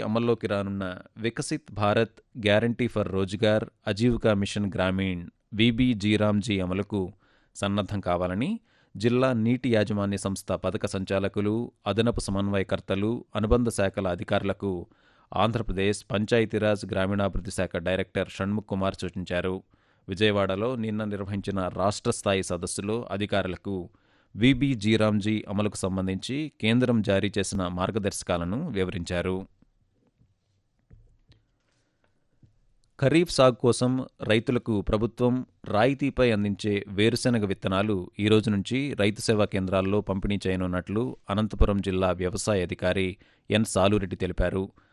అమల్లోకి రానున్న Viksit Bharat guarantee for Rozgar Ajeevika mission Gramin VB G RAM G అమలుకు సన్నద్ధం కావాలని జిల్లా నీటి యాజమాన్య సంస్థ పథక సంచాలకులు అదనపు సమన్వయకర్తలు అనుబంధ శాఖల అధికారులకు ఆంధ్రప్రదేశ్ పంచాయతీరాజ్ గ్రామీణాభివృద్ధి శాఖ డైరెక్టర్ షణ్ముఖ్ కుమార్ సూచించారు విజయవాడలో నిన్న నిర్వహించిన రాష్ట్ర స్థాయి సదస్సులో అధికారులకు విబిజీరామ్జీ అమలుకు సంబంధించి కేంద్రం జారీ చేసిన మార్గదర్శకాలను వివరించారు ఖరీఫ్ సాగు కోసం రైతులకు ప్రభుత్వం రాయితీపై అందించే వేరుశెనగ విత్తనాలు ఈ రోజు నుంచి రైతు సేవా కేంద్రాల్లో పంపిణీ చేయనున్నట్లు అనంతపురం జిల్లా వ్యవసాయ అధికారి ఎన్ సాలురెడ్డి తెలిపారు